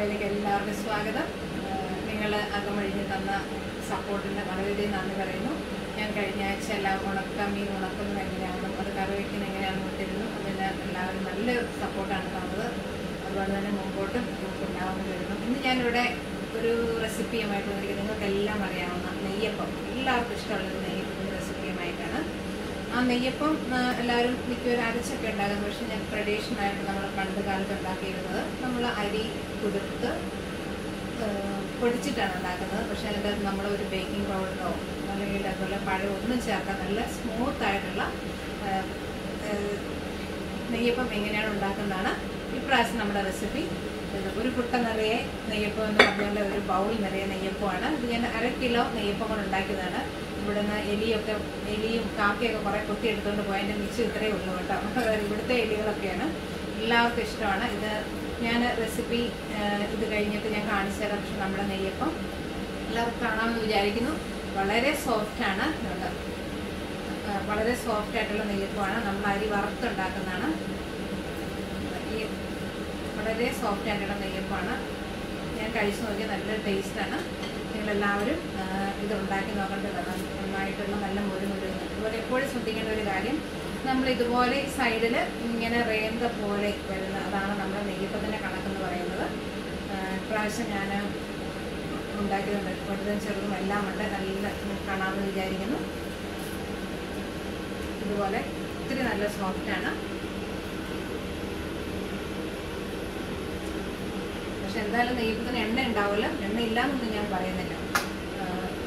ചാനലിലേക്ക് എല്ലാവർക്കും സ്വാഗതം നിങ്ങൾ അകമഴിഞ്ഞ് തന്ന സപ്പോർട്ടിന് വളരെയധികം നന്ദി പറയുന്നു ഞാൻ കഴിഞ്ഞ ആഴ്ച എല്ലാം ഉണക്കമീൻ ഉണക്കുന്നത് എങ്ങനെയാണെന്നും അത് കറി വയ്ക്കുന്നത് എങ്ങനെയാണെന്ന് വിട്ടിരുന്നു അതിന് എല്ലാവരും നല്ല സപ്പോർട്ടാണ് തന്നത് അതുപോലെ തന്നെ മുമ്പോട്ടും നമുക്ക് ഉണ്ടാവുമെന്ന് വരുന്നു ഇന്ന് ഞാനിവിടെ ഒരു റെസിപ്പിയുമായിട്ട് വന്നിരിക്കുന്നത് നിങ്ങൾക്ക് എല്ലാം അറിയാവുന്ന നെയ്യപ്പം എല്ലാവർക്കും ഇഷ്ടമുള്ളൊരു നെയ്യപ്പത്തിൻ്റെ റെസിപ്പിയുമായിട്ടാണ് ആ നെയ്യപ്പം ആ, എല്ലാവരും മിക്കവരും അരച്ചൊക്കെ ഉണ്ടാകുന്നത് പക്ഷെ ഞാൻ ട്രഡീഷണൽ ആയിട്ട് നമ്മൾ പണ്ട് കാലത്ത് ഉണ്ടാക്കിയിരുന്നത് നമ്മൾ അരി കുതിർത്ത് ആ, പൊടിച്ചിട്ടാണ് ഉണ്ടാക്കുന്നത് പക്ഷെ അതിൻ്റെ നമ്മൾ ഒരു ബേക്കിംഗ് പൗഡറോ അല്ലെങ്കിൽ അതുപോലെ പഴം ഒന്നും ചേർക്കാൻ നല്ല സ്മൂത്ത് ആയിട്ടുള്ള ആ, ആ, നെയ്യപ്പം എങ്ങനെയാണ് ഉണ്ടാക്കുന്നതാണ് ഇപ്രാവശ്യം നമ്മുടെ റെസിപ്പി ഇത് ഒരു കുട്ട നിറയെ നെയ്യപ്പം എന്ന് പറഞ്ഞാൽ ഒരു ബൗൾ നിറയെ നെയ്യപ്പമാണ് ഇത് ഞാൻ അര കിലോ നെയ്യപ്പം കൊണ്ട് ഉണ്ടാക്കിയതാണ് ഇവിടെ നിന്ന് എലിയൊക്കെ എലിയും കാക്കയൊക്കെ കുറേ കുത്തി എടുത്തുകൊണ്ട് പോയതിൻ്റെ മിച്ചം ഇത്രയേ ഉള്ളൂ കേട്ടോ ഇവിടുത്തെ എലികളൊക്കെയാണ് എല്ലാവർക്കും ഇഷ്ടമാണ് ഇത് ഞാൻ റെസിപ്പി ഇത് കഴിഞ്ഞിട്ട് ഞാൻ കാണിച്ചു തരാം പക്ഷെ നമ്മുടെ നെയ്യപ്പം എല്ലാവർക്കും കാണാമെന്ന് വിചാരിക്കുന്നു വളരെ സോഫ്റ്റാണ് ഇതുണ്ട് ആ, വളരെ സോഫ്റ്റ് ആയിട്ടുള്ള നെയ്യപ്പമാണ് നമ്മൾ അരി വറുത്തുണ്ടാക്കുന്നതാണ് ഈ വളരെ സോഫ്റ്റ് ആയിട്ടുള്ള നെയ്യപ്പമാണ് ഞാൻ കഴിച്ചു നോക്കിയ നല്ല ടേസ്റ്റാണ് നിങ്ങളെല്ലാവരും ആ, ഇത് ഉണ്ടാക്കി നോക്കേണ്ടതാണ് നന്നായിട്ടുള്ള നല്ല മുരു മുരു അതുപോലെ എപ്പോഴും ശ്രദ്ധിക്കേണ്ട ഒരു കാര്യം നമ്മൾ ഇതുപോലെ സൈഡിൽ ഇങ്ങനെ റേന്ത പോലെ വരുന്ന അതാണ് നമ്മുടെ നെയ്യപ്പത്തിൻ്റെ കണക്കെന്ന് പറയുന്നത് ആ, ഇപ്രാവശ്യം ഞാൻ ഉണ്ടാക്കിയതുണ്ട് വലുതും ചെറുതും എല്ലാം ഉണ്ട് നല്ല കാണാമെന്ന് വിചാരിക്കുന്നു ഇതുപോലെ ഒത്തിരി നല്ല സോഫ്റ്റാണ് പക്ഷെ എന്തായാലും നെയ്യപ്പത്തിന് എണ്ണ ഉണ്ടാവില്ല എണ്ണ ഇല്ലാന്നൊന്നും ഞാൻ പറയുന്നില്ല ആ,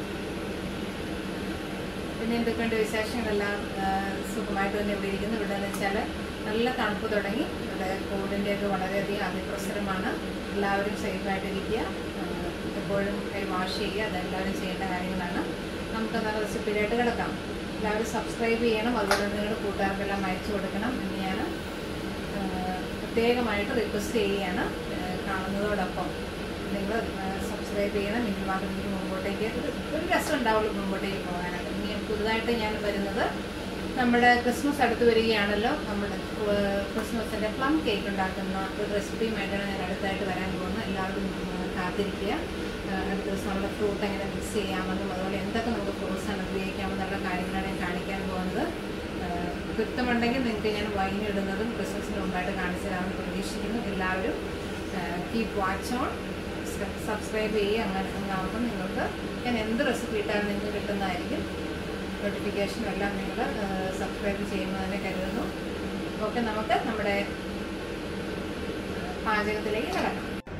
പിന്നെ എന്തൊക്കെയുണ്ട് വിശേഷങ്ങളെല്ലാം ആ, സുഖമായിട്ട് തന്നെ ഇവിടെ ഇരിക്കുന്നു ഇവിടെ എന്ന് വെച്ചാൽ നല്ല തണുപ്പ് തുടങ്ങി ഇവിടെ കോവിഡിൻ്റെ ഒക്കെ വളരെയധികം അതിപ്രസരമാണ് എല്ലാവരും സേഫായിട്ടിരിക്കുക ആ, എപ്പോഴും കൈ വാഷ് ചെയ്യുക അതെല്ലാവരും ചെയ്യേണ്ട കാര്യങ്ങളാണ് നമുക്ക് നല്ല റെസിപ്പിയിലായിട്ട് കിടക്കാം എല്ലാവരും സബ്സ്ക്രൈബ് ചെയ്യണം അതുപോലെ നിങ്ങളുടെ കൂട്ടുകാർക്കെല്ലാം അയച്ചു കൊടുക്കണം എന്ന് ഞാൻ ആ, പ്രത്യേകമായിട്ട് റിക്വസ്റ്റ് ചെയ്യുകയാണ് ആ, കാണുന്നതോടൊപ്പം നിങ്ങൾ സബ്സ്ക്രൈബ് ചെയ്യണം മിനി മാർക്കറ്റിലേക്ക് മുമ്പോട്ടേക്ക് ഒരു ഒരു രസം ഉണ്ടാവുള്ളൂ മുമ്പോട്ടേക്ക് പോകാനായിട്ട് ഇനി പുതുതായിട്ട് ഞാൻ വരുന്നത് നമ്മുടെ ക്രിസ്മസ് അടുത്ത് വരികയാണല്ലോ നമ്മുടെ ഏഹ്, ക്രിസ്മസിൻ്റെ പ്ലം കേക്ക് ഉണ്ടാക്കുന്ന ഒരു റെസിപ്പിയുമായിട്ടാണ് ഞാൻ അടുത്തായിട്ട് വരാൻ പോകുന്നത് എല്ലാവരും ഉം, കാത്തിരിക്കുക ഏഹ്, അടുത്ത ദിവസം നമ്മുടെ ഫ്രൂട്ട് എങ്ങനെ മിക്സ് ചെയ്യാമെന്നും അതുപോലെ എന്തൊക്കെ നമുക്ക് ഫ്രൂട്ട്സാണ് ഉപയോഗിക്കാമെന്നുള്ള കാര്യങ്ങളാണ് ഞാൻ കാണിക്കാൻ പോകുന്നത് ഏഹ്, കൃത്യമുണ്ടെങ്കിൽ നിങ്ങൾക്ക് ഞാൻ വൈൻ ഇടുന്നതും ക്രിസ്മസിന് മുമ്പായിട്ട് കാണിച്ചു തരാമെന്ന് പ്രതീക്ഷിക്കുന്നു എല്ലാവരും കീപ് വാച്ച് ഓൺ സബ്സ്ക്രൈബ് ചെയ്യുക അങ്ങനെ അങ്ങാവുമ്പോൾ നിങ്ങൾക്ക് ഞാൻ എന്ത് റെസിപ്പി ഇട്ടാലും നിങ്ങൾക്ക് കിട്ടുന്നതായിരിക്കും നോട്ടിഫിക്കേഷനും എല്ലാം നിങ്ങൾ സബ്സ്ക്രൈബ് ചെയ്യുമ്പോൾ തന്നെ കരുതുന്നു ഓക്കെ നമുക്ക് നമ്മുടെ പാചകത്തിലേക്ക് കിടക്കാം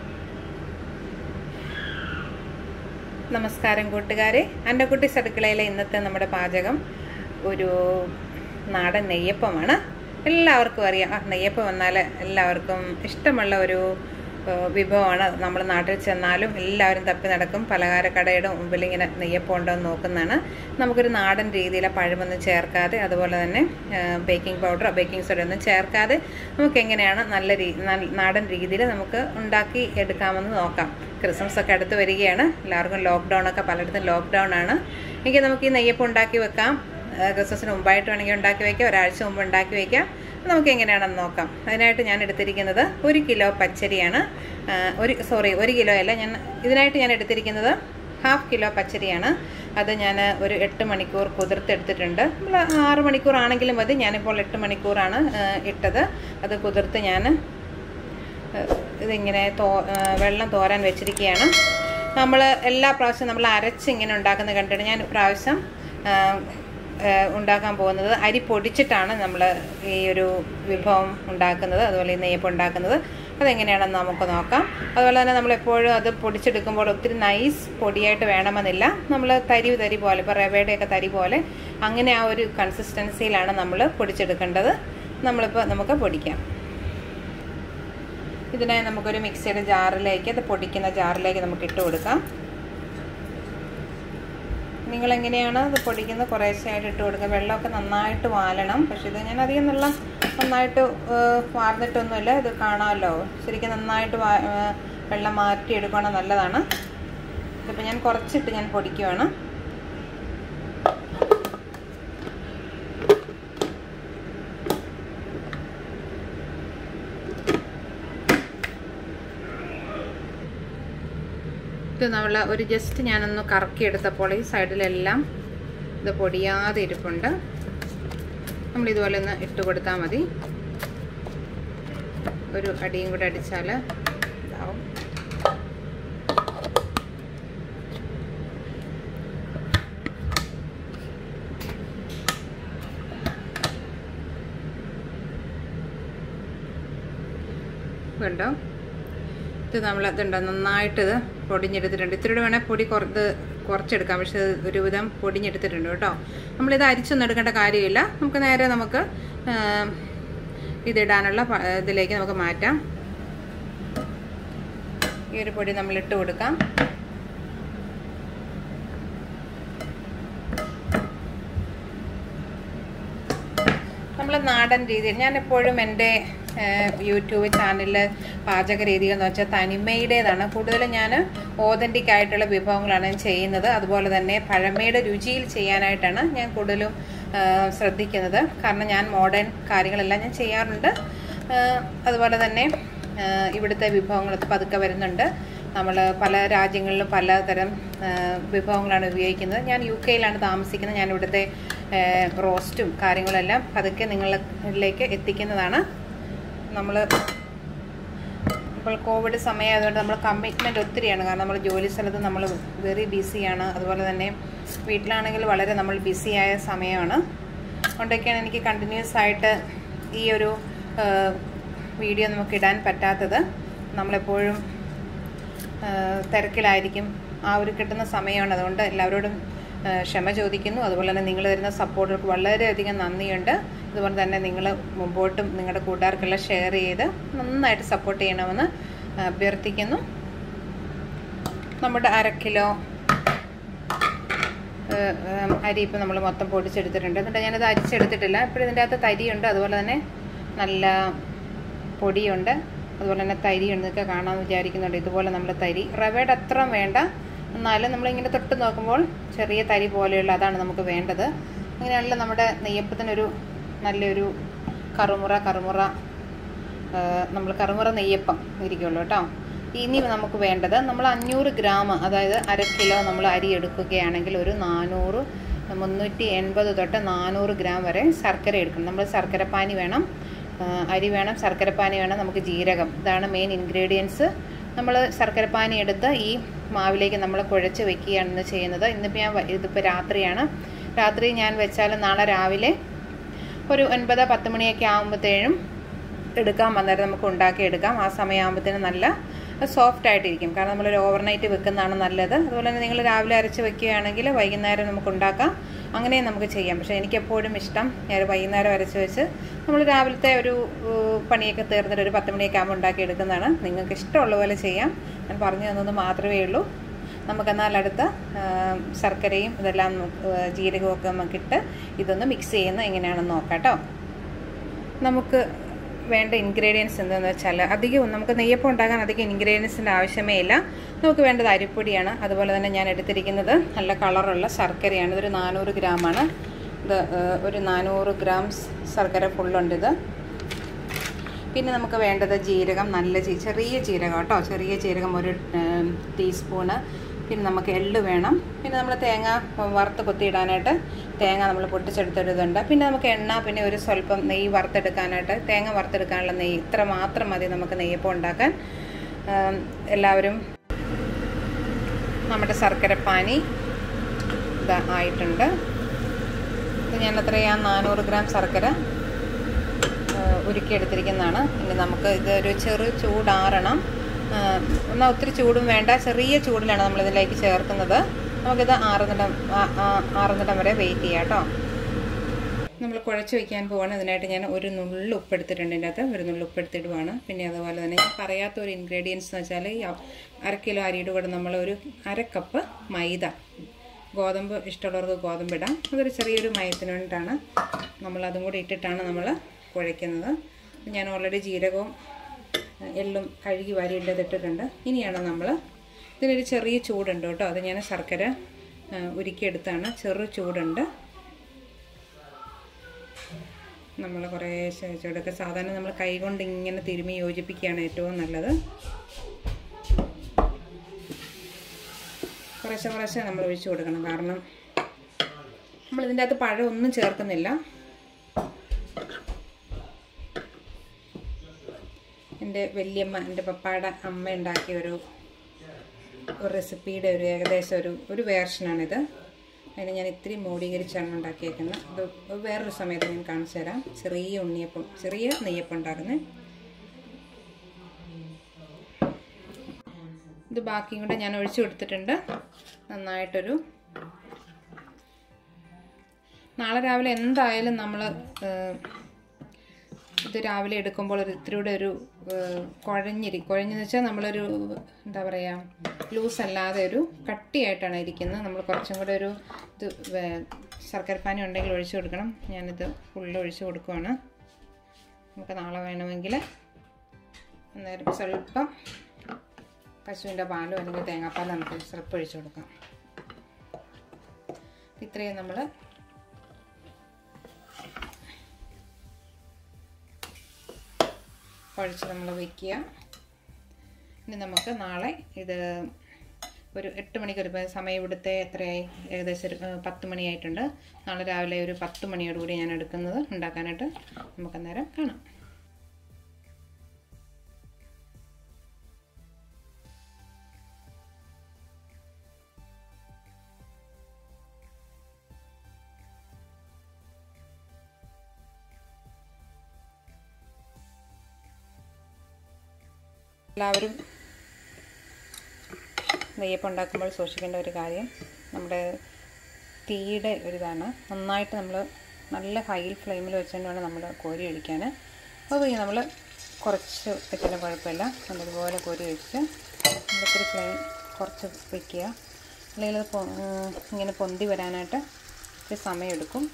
നമസ്കാരം കൂട്ടുകാരെ എൻ്റെ കുട്ടി അടുക്കളയിലെ ഇന്നത്തെ നമ്മുടെ പാചകം ഒരു നാടൻ നെയ്യപ്പമാണ് എല്ലാവർക്കും അറിയാം ആ നെയ്യപ്പം വന്നാൽ എല്ലാവർക്കും ഇഷ്ടമുള്ള ഒരു ഏഹ്, വിഭവമാണ് നമ്മൾ നാട്ടിൽ ചെന്നാലും എല്ലാവരും തപ്പി നടക്കും പലഹാരക്കടയുടെ മുമ്പിൽ ഇങ്ങനെ നെയ്യപ്പം ഉണ്ടോ എന്ന് നോക്കുന്നതാണ് നമുക്കൊരു നാടൻ രീതിയിലെ പഴമൊന്നും ചേർക്കാതെ അതുപോലെ തന്നെ ബേക്കിംഗ് പൗഡറോ ബേക്കിംഗ് സോഡ ഒന്നും ചേർക്കാതെ നമുക്ക് എങ്ങനെയാണ് നല്ല രീ നല്ല- നാടൻ രീതിയിൽ നമുക്ക് ഉണ്ടാക്കി എടുക്കാമെന്ന് നോക്കാം ക്രിസ്മസ് ഒക്കെ അടുത്ത് വരികയാണ് എല്ലാവർക്കും ലോക്ക്ഡൗൺ ഒക്കെ പലയിടത്തും ലോക്ക്ഡൗൺ ആണ് എങ്കിൽ നമുക്ക് ഈ നെയ്യപ്പം ഉണ്ടാക്കി വെക്കാം ആ, ക്രിസ്മസിന് മുമ്പായിട്ട് വേണമെങ്കിൽ ഉണ്ടാക്കി വയ്ക്കാം ഒരാഴ്ച മുമ്പ് ഉണ്ടാക്കി വയ്ക്കാം നമുക്ക് എങ്ങനെയാണെന്ന് നോക്കാം അതിനായിട്ട് ഞാൻ എടുത്തിരിക്കുന്നത് ഒരു കിലോ പച്ചരിയാണ് ആ, ഒരു സോറി ഒരു കിലോ അല്ല ഞാൻ ഇതിനായിട്ട് ഞാൻ എടുത്തിരിക്കുന്നത് ഹാഫ് കിലോ പച്ചരിയാണ് അത് ഞാൻ ഒരു എട്ട് മണിക്കൂർ കുതിർത്തെടുത്തിട്ടുണ്ട് നമ്മൾ ആറ് മണിക്കൂർ ആണെങ്കിലും മതി ഞാനിപ്പോൾ എട്ട് മണിക്കൂറാണ് ആ, ഇട്ടത് അത് കുതിർത്ത് ഞാൻ ഇതിങ്ങനെ തോ ആ, വെള്ളം തോരാൻ വെച്ചിരിക്കുകയാണ് നമ്മൾ എല്ലാ പ്രാവശ്യവും നമ്മൾ അരച്ച് ഇങ്ങനെ ഉണ്ടാക്കുന്നത് കണ്ടിട്ട് ഞാൻ ഇപ്രാവശ്യം ആ, ആ, ഉണ്ടാക്കാൻ പോകുന്നത് അരി പൊടിച്ചിട്ടാണ് നമ്മൾ ഈ ഒരു വിഭവം ഉണ്ടാക്കുന്നത് അതുപോലെ ഈ നെയ്യപ്പം ഉണ്ടാക്കുന്നത് അതെങ്ങനെയാണെന്ന് നമുക്ക് നോക്കാം അതുപോലെ തന്നെ നമ്മൾ എപ്പോഴും അത് പൊടിച്ചെടുക്കുമ്പോൾ ഒത്തിരി നൈസ് പൊടിയായിട്ട് വേണമെന്നില്ല നമ്മൾ തരി തരി പോലെ ഇപ്പോൾ റവയുടെയൊക്കെ തരി പോലെ അങ്ങനെ ആ ഒരു കൺസിസ്റ്റൻസിയിലാണ് നമ്മൾ പൊടിച്ചെടുക്കേണ്ടത് നമ്മളിപ്പോൾ നമുക്ക് പൊടിക്കാം ഇതിനെ നമുക്കൊരു മിക്സിയുടെ ജാറിലേക്ക് അത് പൊടിക്കുന്ന ജാറിലേക്ക് നമുക്ക് ഇട്ട് കൊടുക്കാം നിങ്ങളെങ്ങനെയാണ് അത് പൊടിക്കുന്നത് കുറേശ്ശെയായിട്ട് ഇട്ട് കൊടുക്കുക വെള്ളമൊക്കെ നന്നായിട്ട് വാലണം പക്ഷെ ഇത് ഞാൻ അധികം നല്ല നന്നായിട്ട് ഏഹ്, വാർന്നിട്ടൊന്നുമില്ല ഇത് കാണാമല്ലോ ശരിക്കും നന്നായിട്ട് വാ ഏഹ്, വെള്ളം മാറ്റി എടുക്കുകയാണെങ്കിൽ നല്ലതാണ് ഇതിപ്പോൾ ഞാൻ കുറച്ചിട്ട് ഞാൻ പൊടിക്കുവാണ് ഇത് നമ്മൾ ഒരു ജസ്റ്റ് ഞാനൊന്ന് കറക്കിയെടുത്തപ്പോൾ ഈ സൈഡിലെല്ലാം ഇത് പൊടിയാതെ ഇരിപ്പുണ്ട് നമ്മൾ ഇതുപോലെ ഒന്ന് ഇട്ട് കൊടുത്താൽ മതി ഒരു അടിയും കൂടെ അടിച്ചാൽ ഇതാവും കണ്ടോ ഇത് നമ്മൾ ഇതുണ്ടോ നന്നായിട്ട് ഇത് പൊടിഞ്ഞെടുത്തിട്ടുണ്ട് ഇത്തിരി വേണേൽ പൊടി കുറ ഇത് കുറച്ചെടുക്കാം പക്ഷെ ഇത് ഒരുവിധം പൊടിഞ്ഞെടുത്തിട്ടുണ്ട് കേട്ടോ നമ്മളിത് അരിച്ചൊന്നും എടുക്കേണ്ട കാര്യമില്ല നമുക്ക് നേരെ നമുക്ക് ഇതിടാനുള്ള പ- ഇതിലേക്ക് നമുക്ക് മാറ്റാം ഈ ഒരു പൊടി നമ്മൾ ഇട്ട് കൊടുക്കാം നമ്മൾ നാടൻ രീതിയിൽ ഞാൻ എപ്പോഴും എൻ്റെ യൂട്യൂബ് ചാനലിൽ പാചക രീതികൾ എന്ന് വെച്ചാൽ തനിമയുടേതാണ് കൂടുതലും ഞാൻ ഓതൻറ്റിക് ആയിട്ടുള്ള വിഭവങ്ങളാണ് ഞാൻ ചെയ്യുന്നത് അതുപോലെ തന്നെ പഴമയുടെ രുചിയിൽ ചെയ്യാനായിട്ടാണ് ഞാൻ കൂടുതലും ആ, ശ്രദ്ധിക്കുന്നത് കാരണം ഞാൻ മോഡേൺ കാര്യങ്ങളെല്ലാം ഞാൻ ചെയ്യാറുണ്ട് ആ, അതുപോലെ തന്നെ ആ, ഇവിടുത്തെ വിഭവങ്ങളൊക്കെ പതുക്കെ വരുന്നുണ്ട് നമ്മൾ പല രാജ്യങ്ങളിലും പലതരം ആ, വിഭവങ്ങളാണ് ഉപയോഗിക്കുന്നത് ഞാൻ യു കെയിലാണ് താമസിക്കുന്നത് ഞാൻ ഇവിടുത്തെ ആ, റോസ്റ്റും കാര്യങ്ങളെല്ലാം പതുക്കെ നിങ്ങളിലേക്ക് എത്തിക്കുന്നതാണ് നമ്മൾ ഇപ്പോൾ കോവിഡ് സമയമായതുകൊണ്ട് നമ്മൾ കമ്മിറ്റ്മെൻറ്റ് ഒത്തിരിയാണ് കാരണം നമ്മൾ ജോലി സ്ഥലത്ത് നമ്മൾ വെറി ബിസിയാണ് അതുപോലെ തന്നെ വീട്ടിലാണെങ്കിൽ വളരെ നമ്മൾ ബിസിയായ സമയമാണ് അതുകൊണ്ടൊക്കെയാണ് എനിക്ക് കണ്ടിന്യൂസ് ആയിട്ട് ഈ ഒരു ആ, വീഡിയോ നമുക്ക് ഇടാൻ പറ്റാത്തത് നമ്മളെപ്പോഴും ആ, തിരക്കിലായിരിക്കും ആ ഒരു കിട്ടുന്ന സമയമാണ് അതുകൊണ്ട് എല്ലാവരോടും ആ, ക്ഷമ ചോദിക്കുന്നു അതുപോലെ തന്നെ നിങ്ങൾ തരുന്ന സപ്പോർട്ടുകൾക്ക് വളരെയധികം നന്ദിയുണ്ട് അതുപോലെ തന്നെ നിങ്ങൾ മുമ്പോട്ടും നിങ്ങളുടെ കൂട്ടുകാർക്കെല്ലാം ഷെയർ ചെയ്ത് നന്നായിട്ട് സപ്പോർട്ട് ചെയ്യണമെന്ന് അഭ്യർത്ഥിക്കുന്നു നമ്മുടെ അര കിലോ ഏഹ്, ഏഹ്, അരി ഇപ്പം നമ്മൾ മൊത്തം പൊടിച്ചെടുത്തിട്ടുണ്ട് എന്നിട്ട് ഞാനത് അരിച്ചെടുത്തിട്ടില്ല ഇപ്പോൾ ഇതിൻ്റെ അകത്ത് തരിയുണ്ട് അതുപോലെ തന്നെ നല്ല പൊടിയുണ്ട് അതുപോലെ തന്നെ തരി എന്നൊക്കെ കാണാമെന്ന് വിചാരിക്കുന്നുണ്ട് ഇതുപോലെ നമ്മൾ തരി റവയുടെ അത്ര വേണ്ട എന്നാലും നമ്മളിങ്ങനെ തൊട്ട് നോക്കുമ്പോൾ ചെറിയ തരി പോലെയുള്ള അതാണ് നമുക്ക് വേണ്ടത് അങ്ങനെയാണല്ലോ നമ്മുടെ നെയ്യപ്പത്തിനൊരു നല്ലൊരു കറുമുറ കറുമുറ നമ്മൾ കറുമുറ നെയ്യപ്പം ഇരിക്കുള്ളൂ കേട്ടോ ഇനി നമുക്ക് വേണ്ടത് നമ്മൾ അഞ്ഞൂറ് ഗ്രാം അതായത് അര കിലോ നമ്മൾ അരി എടുക്കുകയാണെങ്കിൽ ഒരു നാനൂറ് മുന്നൂറ്റി എൺപത് തൊട്ട് നാനൂറ് ഗ്രാം വരെ ശർക്കര എടുക്കണം നമ്മൾ ശർക്കരപ്പാനി വേണം ആ, അരി വേണം ശർക്കരപ്പാനി വേണം നമുക്ക് ജീരകം ഇതാണ് മെയിൻ ഇൻഗ്രീഡിയൻസ് നമ്മൾ ശർക്കരപ്പാനി എടുത്ത് ഈ മാവിലേക്ക് നമ്മൾ കുഴച്ച് വെക്കുകയാണ് ഇന്ന് ചെയ്യുന്നത് ഇന്നിപ്പോൾ ഞാൻ വ- ഇതിപ്പോൾ രാത്രിയാണ് രാത്രി ഞാൻ വെച്ചാൽ നാളെ രാവിലെ ഒരു ഒൻപത് പത്ത് മണിയൊക്കെ ആകുമ്പോഴത്തേനും എടുക്കാം അന്നേരം നമുക്ക് ഉണ്ടാക്കിയെടുക്കാം ആ സമയമാകുമ്പോഴത്തേനും നല്ല സോഫ്റ്റ് ആയിട്ടിരിക്കും കാരണം നമ്മളൊരു ഓവർനൈറ്റ് വെക്കുന്നതാണ് നല്ലത് അതുപോലെ തന്നെ നിങ്ങൾ രാവിലെ അരച്ച് വെക്കുകയാണെങ്കിൽ വൈകുന്നേരം നമുക്ക് ഉണ്ടാക്കാം അങ്ങനെയും നമുക്ക് ചെയ്യാം പക്ഷേ എനിക്ക് എപ്പോഴും ഇഷ്ടം ഞാൻ വൈകുന്നേരം അരച്ച് വെച്ച് നമ്മൾ രാവിലത്തെ ഒരു ഏഹ്, പണിയൊക്കെ തീർന്നിട്ട് ഒരു പത്ത് മണിയൊക്കെ ആകുമ്പോൾ ഉണ്ടാക്കിയെടുക്കുന്നതാണ് നിങ്ങൾക്ക് ഇഷ്ടമുള്ള പോലെ ചെയ്യാം ഞാൻ പറഞ്ഞു തന്നത് മാത്രമേ ഉള്ളൂ നമുക്കെന്നാൽ അടുത്ത് ഏഹ്, ശർക്കരയും ഇതെല്ലാം നമുക്ക്, ഏഹ്, ജീരകവും ഒക്കെ നമുക്കിട്ട് ഇതൊന്ന് മിക്സ് ചെയ്യുന്ന എങ്ങനെയാണെന്ന് നോക്കാം കേട്ടോ നമുക്ക് വേണ്ട ഇൻഗ്രീഡിയൻസ് എന്താണെന്ന് വെച്ചാൽ അധികം നമുക്ക് നെയ്യപ്പം ഉണ്ടാക്കാൻ അധികം ഇൻഗ്രീഡിയൻസിൻ്റെ ആവശ്യമേ ഇല്ല നമുക്ക് വേണ്ടത് അരിപ്പൊടിയാണ് അതുപോലെ തന്നെ ഞാൻ എടുത്തിരിക്കുന്നത് നല്ല കളറുള്ള ശർക്കരയാണ് ഇതൊരു നാനൂറ് ഗ്രാമാണ് ഇത് ഏഹ്, ഒരു നാനൂറ് ഗ്രാം ശർക്കര ഫുള്ളുണ്ട് ഇത് പിന്നെ നമുക്ക് വേണ്ടത് ജീരകം നല്ല ജീ ചെറിയ ജീരകം കേട്ടോ ചെറിയ ജീരകം ഒരു ഏം, ടീസ്പൂണ് പിന്നെ നമുക്ക് എള്ള് വേണം പിന്നെ നമ്മൾ തേങ്ങ വറുത്ത് കൊത്തിയിടാനായിട്ട് തേങ്ങ നമ്മൾ പൊട്ടിച്ചെടുത്തിടുന്നുണ്ട് പിന്നെ നമുക്ക് എണ്ണ പിന്നെ ഒരു സ്വല്പം നെയ്യ് വറുത്തെടുക്കാനായിട്ട് തേങ്ങ വറുത്തെടുക്കാനുള്ള നെയ്യ് ഇത്ര മാത്രം മതി നമുക്ക് നെയ്യപ്പം ഉണ്ടാക്കാൻ ഏം, എല്ലാവരും നമ്മുടെ ശർക്കരപ്പാനി ഇതാ ആയിട്ടുണ്ട് ഇത് ഞാൻ എത്രയാ നാനൂറ് ഗ്രാം ശർക്കര ഏഹ് ഉരുക്കിയെടുത്തിരിക്കുന്നതാണ് ഇനി നമുക്ക് ഇതൊരു ചെറു ചൂടാറണം ഏഹ് എന്നാൽ ഒത്തിരി ചൂടും വേണ്ട ചെറിയ ചൂടിലാണ് നമ്മളിതിലേക്ക് ചേർക്കുന്നത് നമുക്കിത് ആറുന്നിടം ആ- ആ- ആറുന്നിടം വരെ വെയിറ്റ് ചെയ്യാം കേട്ടോ നമ്മൾ കുഴച്ച് വയ്ക്കാൻ പോവാണ് ഇതിനായിട്ട് ഞാൻ ഒരു നുള്ളു ഉപ്പെടുത്തിട്ടുണ്ട് ഇതിൻ്റെ അകത്ത് ഒരു നുള്ളു ഉപ്പെടുത്തിടുവാണ് പിന്നെ അതുപോലെ തന്നെ ഞാൻ പറയാത്ത ഒരു ഇൻഗ്രീഡിയൻസ് എന്ന് വെച്ചാൽ ഈ അ- അര കിലോ അരിയുടെ കൂടെ നമ്മൾ ഒരു അര കപ്പ് മൈദ ഗോതമ്പ് ഇഷ്ടമുള്ളവർക്ക് ഗോതമ്പ് ഇടാം അതൊരു ചെറിയൊരു മയത്തിന് വേണ്ടിയിട്ടാണ് നമ്മൾ അതും കൂടി ഇട്ടിട്ടാണ് നമ്മൾ കുഴയ്ക്കുന്നത് ഞാൻ ഓൾറെഡി ജീരകവും ഏഹ്, എള്ളും കഴുകി വാരിയിട്ടത് ഇട്ടിട്ടുണ്ട് ഇനിയാണ് നമ്മൾ ഇതിനൊരു ചെറിയ ചൂടുണ്ട് കേട്ടോ അത് ഞാൻ ശർക്കര ഏഹ്, ഉരുക്കിയെടുത്താണ് ചെറു ചൂടുണ്ട് നമ്മൾ കുറേ ചുവടൊക്കെ സാധാരണ നമ്മൾ കൈകൊണ്ട് ഇങ്ങനെ തിരുമ്മി യോജിപ്പിക്കുകയാണ് ഏറ്റവും നല്ലത് കുറേശ്ശെ കുറേശ്ശെ നമ്മൾ ഒഴിച്ചു കൊടുക്കണം കാരണം നമ്മൾ ഇതിൻ്റെ അകത്ത് പഴം ഒന്നും ചേർക്കുന്നില്ല എൻ്റെ വല്യമ്മ എൻ്റെ പപ്പായുടെ അമ്മ ഉണ്ടാക്കിയ ഒരു ഒരു റെസിപ്പിയുടെ ഒരു ഏകദേശം ഒരു ഒരു വേർഷനാണിത് അതിന് ഞാൻ ഇത്തിരി മോഡീകരിച്ചാണ് ഉണ്ടാക്കിയേക്കുന്നത് ഇത് വേറൊരു സമയത്ത് ഞാൻ കാണിച്ചു തരാം ചെറിയ ഉണ്ണിയപ്പം ചെറിയ നെയ്യപ്പം ഉണ്ടാക്കുന്നത് ഇത് ബാക്കിയും കൂടെ ഞാൻ ഒഴിച്ചു കൊടുത്തിട്ടുണ്ട് നന്നായിട്ടൊരു നാളെ രാവിലെ എന്തായാലും നമ്മൾ ഇത് രാവിലെ എടുക്കുമ്പോൾ ഒരു ഇത്തിരി കൂടെ ഒരു കുഴഞ്ഞിരി കുഴഞ്ഞെന്ന് വെച്ചാൽ നമ്മളൊരു എന്താ പറയുക ലൂസ് അല്ലാതെ ഒരു കട്ടിയായിട്ടാണ് ഇരിക്കുന്നത് നമ്മൾ കുറച്ചും കൂടെ ഒരു ഇത് ശർക്കരപ്പാനി ഉണ്ടെങ്കിൽ ഒഴിച്ചു കൊടുക്കണം ഞാനിത് ഫുള്ള് ഒഴിച്ചു കൊടുക്കുവാണ് നമുക്ക് നാളെ വേണമെങ്കിൽ അന്നേരം സ്വല്പം പശുവിൻ്റെ പാലോ അല്ലെങ്കിൽ തേങ്ങാപ്പാലോ നമുക്ക് സ്വല്പം ഒഴിച്ചു കൊടുക്കാം ഇത്രയും നമ്മൾ കുഴച്ച് നമ്മൾ വയ്ക്കുക ഇനി നമുക്ക് നാളെ ഇത് ഒരു എട്ട് മണിക്ക് ഒരു സമയം ഇവിടുത്തെ എത്രയായി ഏകദേശം ഒരു പത്ത് മണിയായിട്ടുണ്ട് നാളെ രാവിലെ ഒരു പത്ത് മണിയോടുകൂടി ഞാൻ എടുക്കുന്നത് ഉണ്ടാക്കാനായിട്ട് നമുക്ക് അന്നേരം കാണാം എല്ലാവരും നെയ്യപ്പം ഉണ്ടാക്കുമ്പോൾ സൂക്ഷിക്കേണ്ട ഒരു കാര്യം നമ്മുടെ തീയുടെ ഒരിതാണ് നന്നായിട്ട് നമ്മൾ നല്ല ഹൈ ഫ്ലെയിമിൽ വെച്ചുകൊണ്ട് വേണം നമ്മൾ കോരി ഒഴിക്കാൻ അപ്പോൾ നമ്മൾ കുറച്ച് വെച്ചാലും കുഴപ്പമില്ല നല്ലതുപോലെ കോരി ഒഴിച്ച് നമ്മളിത്തിരി ഫ്ലെയിം കുറച്ച് വയ്ക്കുക അല്ലെങ്കിൽ അത് ഇങ്ങനെ പൊന്തി വരാനായിട്ട് ഇത്തിരി സമയമെടുക്കും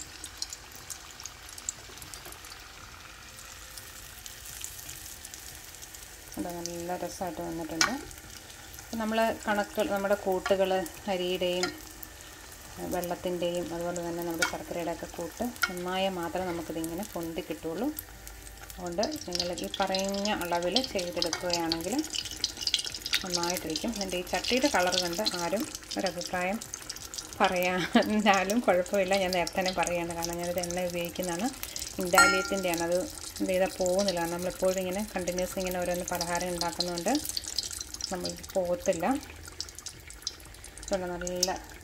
അത് നല്ല രസമായിട്ട് വന്നിട്ടുണ്ട് നമ്മൾ കണക്ക് നമ്മുടെ കൂട്ടുകൾ അരിയുടെയും വെള്ളത്തിൻ്റെയും അതുപോലെ തന്നെ നമ്മുടെ ശർക്കരയുടെ ഒക്കെ കൂട്ട് നന്നായാൽ മാത്രമേ നമുക്കിതിങ്ങനെ പൊന്തി കിട്ടുള്ളൂ അതുകൊണ്ട് നിങ്ങൾ ഈ പറഞ്ഞ അളവിൽ ചെയ്തെടുക്കുകയാണെങ്കിൽ നന്നായിട്ടിരിക്കും എൻ്റെ ഈ ചട്ടിയുടെ കളർ കണ്ട് ആരും ഒരഭിപ്രായം പറയാനാലും കുഴപ്പമില്ല ഞാൻ നേരത്തെ തന്നെ പറയുകയാണ് കാരണം ഞാനിത് എണ്ണ ഉപയോഗിക്കുന്നതാണ് ഇൻഡാലിയത്തിൻ്റെയാണ് അത് എന്ത് ചെയ്താൽ പോകുന്നില്ല നമ്മളെപ്പോഴും ഇങ്ങനെ കണ്ടിന്യൂസ് ഇങ്ങനെ ഓരോന്ന് പലഹാരം ഉണ്ടാക്കുന്നതുകൊണ്ട് നമ്മൾ പോകത്തില്ല അതുകൊണ്ട് നല്ല